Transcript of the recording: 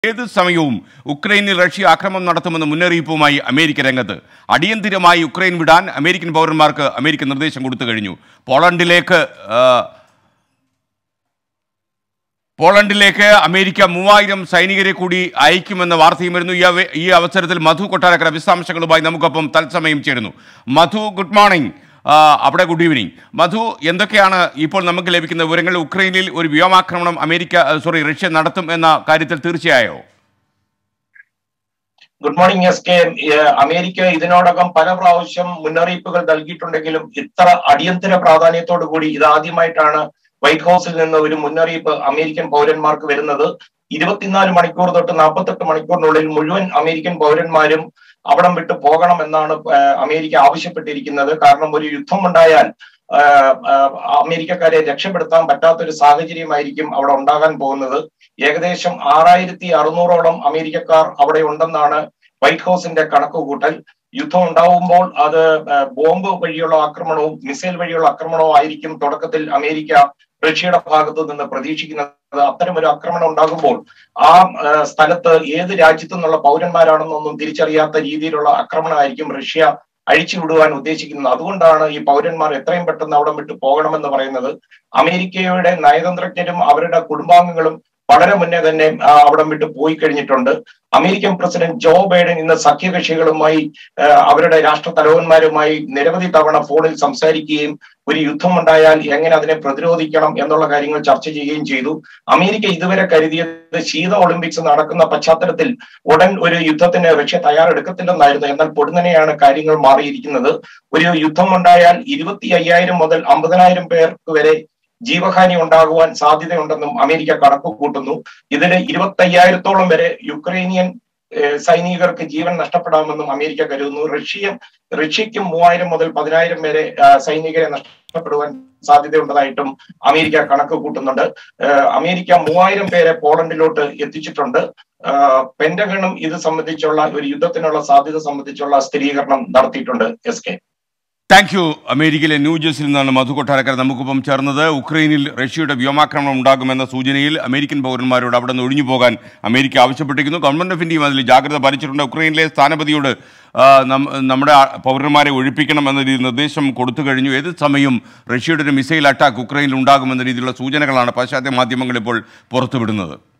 ഏത് സമയവും ഉക്രൈനിൽ റഷ്യ ആക്രമണം നടത്തുമെന്ന മുന്നറിയിപ്പുമായി അമേരിക്ക രംഗത്ത് അടിയന്തിരമായി ഉക്രൈൻ വിടാൻ അമേരിക്കൻ പൗരന്മാർക്ക് അമേരിക്ക നിർദ്ദേശം കൊടുത്തു കഴിഞ്ഞു പോളണ്ടിലേക്ക് ആ, പോളണ്ടിലേക്ക് അമേരിക്ക മൂവായിരം സൈനികരെ കൂടി അയക്കുമെന്ന വാർത്തയും വരുന്നു ഈ അവ- ഈ അവസരത്തിൽ മധു കൊട്ടാരക്കര വിശദാംശങ്ങളുമായി നമുക്കൊപ്പം തത്സമയം ചേരുന്നു മധു ഗുഡ് മോർണിംഗ് ആ, അവിടെ ഗുഡ് ഈവനിങ് മധു എന്തൊക്കെയാണ് ഇപ്പോൾ നമുക്ക് ലഭിക്കുന്ന വിവരങ്ങൾ ഉക്രൈനിൽ ഒരു വ്യോമാക്രമണം അമേരിക്ക സോറി റഷ്യ നടത്തും എന്ന കാര്യത്തിൽ തീർച്ചയായോ ഗുഡ് മോർണിംഗ് എസ് കെ ഏഹ് അമേരിക്ക ഇതിനോടകം പല പ്രാവശ്യം മുന്നറിയിപ്പുകൾ നൽകിയിട്ടുണ്ടെങ്കിലും ഇത്ര അടിയന്തര പ്രാധാന്യത്തോടു കൂടി ഇതാദ്യമായിട്ടാണ് വൈറ്റ് ഹൗസിൽ നിന്ന് ഒരു മുന്നറിയിപ്പ് അമേരിക്കൻ പൗരന്മാർക്ക് വരുന്നത് ഇരുപത്തിനാല് മണിക്കൂർ തൊട്ട് നാൽപ്പത്തെട്ട് മണിക്കൂറിനുള്ളിൽ മുഴുവൻ അമേരിക്കൻ പൗരന്മാരും അവിടം വിട്ട് പോകണമെന്നാണ് ഏഹ് അമേരിക്ക ആവശ്യപ്പെട്ടിരിക്കുന്നത് കാരണം ഒരു യുദ്ധമുണ്ടായാൽ ഏഹ് ഏഹ് അമേരിക്കക്കാരെ രക്ഷപ്പെടുത്താൻ പറ്റാത്തൊരു സാഹചര്യമായിരിക്കും അവിടെ ഉണ്ടാകാൻ പോകുന്നത് ഏകദേശം ആറായിരത്തി അറുന്നൂറോളം അമേരിക്കക്കാർ അവിടെ ഉണ്ടെന്നാണ് വൈറ്റ് ഹൗസിന്റെ കണക്കുകൂട്ടൽ യുദ്ധം ഉണ്ടാവുമ്പോൾ അത് ഏഹ് ബോംബ് വഴിയുള്ള ആക്രമണവും മിസൈൽ വഴിയുള്ള ആക്രമണവും ആയിരിക്കും തുടക്കത്തിൽ അമേരിക്ക റഷ്യയുടെ ഭാഗത്തു നിന്ന് പ്രതീക്ഷിക്കുന്നത് അത്തരം ഒരു ആക്രമണം ഉണ്ടാകുമ്പോൾ ആ ഏഹ് സ്ഥലത്ത് ഏത് രാജ്യത്തു നിന്നുള്ള പൗരന്മാരാണെന്നൊന്നും തിരിച്ചറിയാത്ത രീതിയിലുള്ള ആക്രമണമായിരിക്കും റഷ്യ അഴിച്ചുവിടുവാൻ ഉദ്ദേശിക്കുന്നത് അതുകൊണ്ടാണ് ഈ പൗരന്മാർ എത്രയും പെട്ടെന്ന് അവിടെ വിട്ട് പോകണമെന്ന് പറയുന്നത് അമേരിക്കയുടെ നയതന്ത്രജ്ഞരും അവരുടെ കുടുംബാംഗങ്ങളും വളരെ മുന്നേ തന്നെ ആ, അവിടം വിട്ട് പോയി കഴിഞ്ഞിട്ടുണ്ട് അമേരിക്കൻ പ്രസിഡന്റ് ജോ ബൈഡൻ ഇന്ന് സഖ്യകക്ഷികളുമായി ആ, അവരുടെ രാഷ്ട്ര തലവന്മാരുമായി നിരവധി തവണ ഫോണിൽ സംസാരിക്കുകയും ഒരു യുദ്ധമുണ്ടായാൽ എങ്ങനെ അതിനെ പ്രതിരോധിക്കണം എന്നുള്ള കാര്യങ്ങൾ ചർച്ച ചെയ്യുകയും ചെയ്തു അമേരിക്ക ഇതുവരെ കരുതിയത് ശീത ഒളിമ്പിക്സ് നടക്കുന്ന പശ്ചാത്തലത്തിൽ ഉടൻ ഒരു യുദ്ധത്തിന് റഷ്യ തയ്യാറെടുക്കത്തില്ലെന്നായിരുന്നു എന്നാൽ പൊടുന്നനെയാണ് കാര്യങ്ങൾ മാറിയിരിക്കുന്നത് ഒരു യുദ്ധമുണ്ടായാൽ ഇരുപത്തി അയ്യായിരം മുതൽ അമ്പതിനായിരം പേർക്ക് വരെ ജീവഹാനി ഉണ്ടാകുവാൻ സാധ്യതയുണ്ടെന്നും അമേരിക്ക കണക്ക് കൂട്ടുന്നു ഇതിൽ ഇരുപത്തി അയ്യായിരത്തോളം വരെ യുക്രൈനിയൻ ഏഹ്, സൈനികർക്ക് ജീവൻ നഷ്ടപ്പെടാമെന്നും അമേരിക്ക കരുതുന്നു റഷ്യ റഷ്യയ്ക്കും മൂവായിരം മുതൽ പതിനായിരം വരെ ആ, സൈനികരെ നഷ്ടപ്പെടുവാൻ സാധ്യതയുള്ളതായിട്ടും അമേരിക്ക കണക്ക് കൂട്ടുന്നുണ്ട് ഏഹ്, അമേരിക്ക മൂവായിരം പേരെ പോളണ്ടിലോട്ട് എത്തിച്ചിട്ടുണ്ട് ആഹ്, പെന്റഗണും ഇത് സംബന്ധിച്ചുള്ള ഒരു യുദ്ധത്തിനുള്ള സാധ്യത സംബന്ധിച്ചുള്ള സ്ഥിരീകരണം നടത്തിയിട്ടുണ്ട് എസ് കെ താങ്ക് യു അമേരിക്കയിലെ ന്യൂജേഴ്സിൽ നിന്നാണ് മധു കൊട്ടാരക്കര നമുക്കൊപ്പം ചേർന്നത് ഉക്രൈനിൽ റഷ്യയുടെ വ്യോമാക്രമണം ഉണ്ടാകുമെന്ന സൂചനയിൽ അമേരിക്കൻ പൗരന്മാരോട് അവിടെ നിന്ന് ഒഴിഞ്ഞു പോകാൻ അമേരിക്ക ആവശ്യപ്പെട്ടിരിക്കുന്നു ഗവൺമെന്റ് ഓഫ് ഇന്ത്യയും അതിൽ ജാഗ്രത പാലിച്ചിട്ടുണ്ട് ഉക്രൈനിലെ സ്ഥാനപതിയോട് ആ, നം- നമ്മുടെ ആ പൗരന്മാരെ ഒഴിപ്പിക്കണം എന്ന രീതിയിൽ നിർദ്ദേശം കൊടുത്തു കഴിഞ്ഞു ഏത് സമയവും റഷ്യയുടെ ഒരു മിസൈൽ അറ്റാക്ക് ഉക്രൈനിൽ ഉണ്ടാകുമെന്ന രീതിയിലുള്ള സൂചനകളാണ് പാശ്ചാത്യ മാധ്യമങ്ങൾ ഇപ്പോൾ പുറത്തുവിടുന്നത്